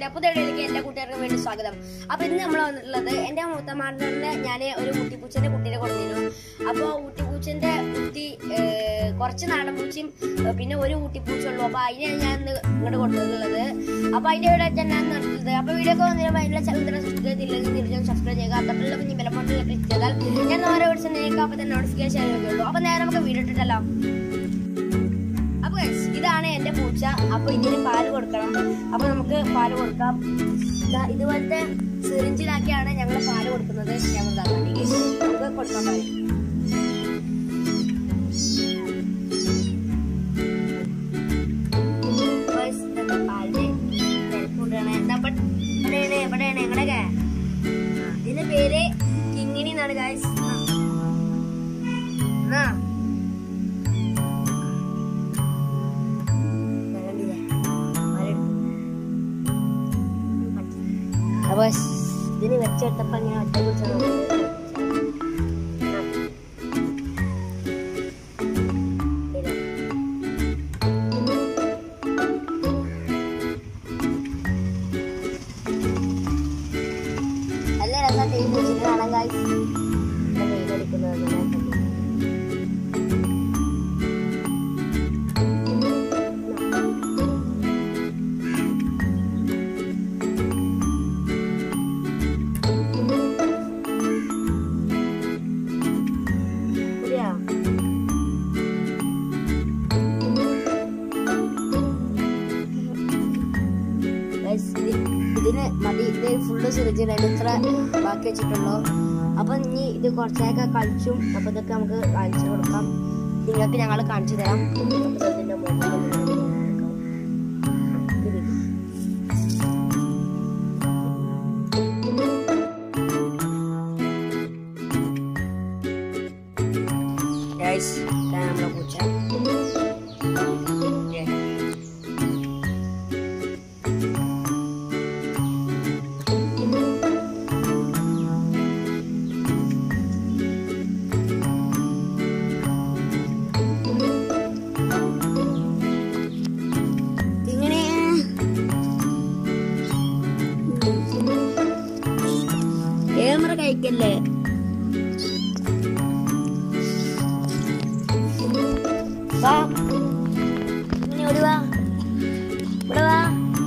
ചാനലിന്റെ പുതിയ വീഡിയോയിലേക്ക് എല്ലാ കൂട്ടുകാർക്കും വേണ്ടി സ്വാഗതം അപ്പൊ ഇന്ന് നമ്മൾ വന്നിട്ടുള്ളത് എന്റെ മൂത്തമാറിന് ഞാൻ ഒരു ഊട്ടിപ്പൂച്ചന്റെ കുട്ടീനെ കൊടുത്തിരുന്നു അപ്പൊ ഊട്ടിപ്പൂച്ചന്റെ കുട്ടി ഏഹ്, കുറച്ച് നാടൻ പൂച്ചയും ഏഹ്, പിന്നെ ഒരു ഊട്ടിപ്പൂച്ച ഉള്ളൂ അപ്പൊ അതിനെയാണ് ഞാൻ ഇന്ന് ഇങ്ങോട്ട് കൊടുത്തിട്ടുള്ളത് അപ്പൊ അതിന്റെ വീഡിയോ തന്നെയാണ് നടത്തുന്നത് അപ്പൊ വീഡിയോ ഒക്കെ വന്നിട്ട് അതിന്റെ ചലന്തരം സബ്സ്ക്രൈബ് ചെയ്തില്ലെങ്കിൽ തീർച്ചയായും സബ്സ്ക്രൈബ് ചെയ്യുക തൊട്ടുള്ള കുഞ്ഞു ബലമോട്ടിൽ ക്ലിക്ക് ചെയ്താൽ ഞാൻ ഓരോ വീഡിയോസ് നിങ്ങൾക്ക് അപ്പൊ തന്നെ നോട്ടിഫിക്കേഷൻ ആയിരിക്കുള്ളൂ അപ്പൊ നേരെ നമുക്ക് വീഡിയോ ഇട്ടിട്ടല്ലോ അപ്പൊ guys, ഇതാണ് എന്റെ പൂച്ച അപ്പൊ ഇതിന് പാല് കൊടുക്കണം അപ്പൊ നമുക്ക് പാല് കൊടുക്കാം ദാ ഇതുപോലത്തെ സിറിഞ്ചിലാക്കിയാണ് ഞങ്ങൾ പാല് കൊടുക്കുന്നത് ഞങ്ങൾ നമുക്ക് കൊടുക്കാൻ പാല് Guys, ഇതൊക്കെ പാലിന്റെ തിരക്കൂട്ടാണ്. ദാ ഇപ്പൊ ഇവിടെയാണ് എവിടെയാണ് എങ്ങടെയൊക്കെ ഇതിന്റെ പേര് കിങ്ങിണി എന്നാണ് ഗായ്സ് ആ അപ്പൊ ഇതിന് വെച്ചെടുത്തപ്പോ ഇങ്ങനെ ഒറ്റ കുറിച്ചത് നല്ല രസമായിട്ട് ഈ പൂച്ചിനെ കാണാൻ കാഴ്ച വെയിലടിക്കുന്നത് ശരിയാ Guys, ഇത് ഇതിന് മതി ഇത് ഫുള്ള് സിറിഞ്ചിലാണ് ഇത്ര ബാക്കി വെച്ചിട്ടുള്ളൂ അപ്പൊ ഇനി ഇത് കുറച്ചൊക്കെ കളിച്ചും അപ്പൊ ഇതൊക്കെ നമുക്ക് കാണിച്ചു കൊടുക്കാം നിങ്ങൾക്ക് ഞങ്ങൾ കാണിച്ചു തരാം അപ്പൊ ഇതിന്റെ മുകളിൽ ഇങ്ങനെ ഇത് വെക്കും. Guys, ഇതാണ് നമ്മുടെ പൂച്ച Yeah. ഇങ്ങനെ ക്യാമറ കഴിക്കല്ലേ വാ ഇങ്ങനെ ഓടി വാ ഇവിടെ വാ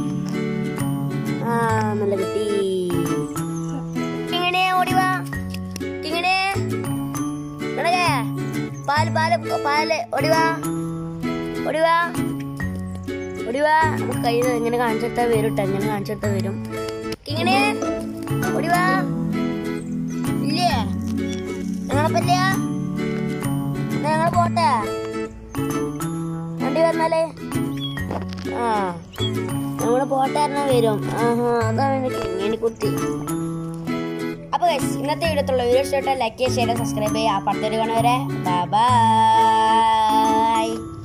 ആ നല്ല കുട്ടി ഇങ്ങനെ ഓടി വാ ഇങ്ങനെ ഇങ്ങനെ പാല് പാല് പാല് ഓടി വാ ഓടി വാ ഓടി വാ നമുക്ക് കയ്യിൽ ഇങ്ങനെ കാണിച്ചെടുത്താൽ വരും കേട്ടോ ഇങ്ങനെ കാണിച്ചെടുത്താൽ വരും ഇങ്ങനെ ഓടി വാ ഇല്ലേ ഞങ്ങളപ്പല്ല ഞങ്ങൾ പോട്ടെ വണ്ടി വന്നാലേ ആ നമ്മള് പോട്ടെ പറഞ്ഞാൽ വരും ആഹാ അതാണ് എനിക്ക് ഇങ്ങനെ കുത്തി അപ്പൊ guys, ഇന്നത്തെ വീഡിയോത്തുള്ള വീഡിയോ ഇഷ്ടപ്പെട്ട ലൈക്ക് ചെയ്യുക ഷെയർ സബ്സ്ക്രൈബ് ചെയ്യുക അപ്പുറത്തൊരു കാണുവരെ ബൈ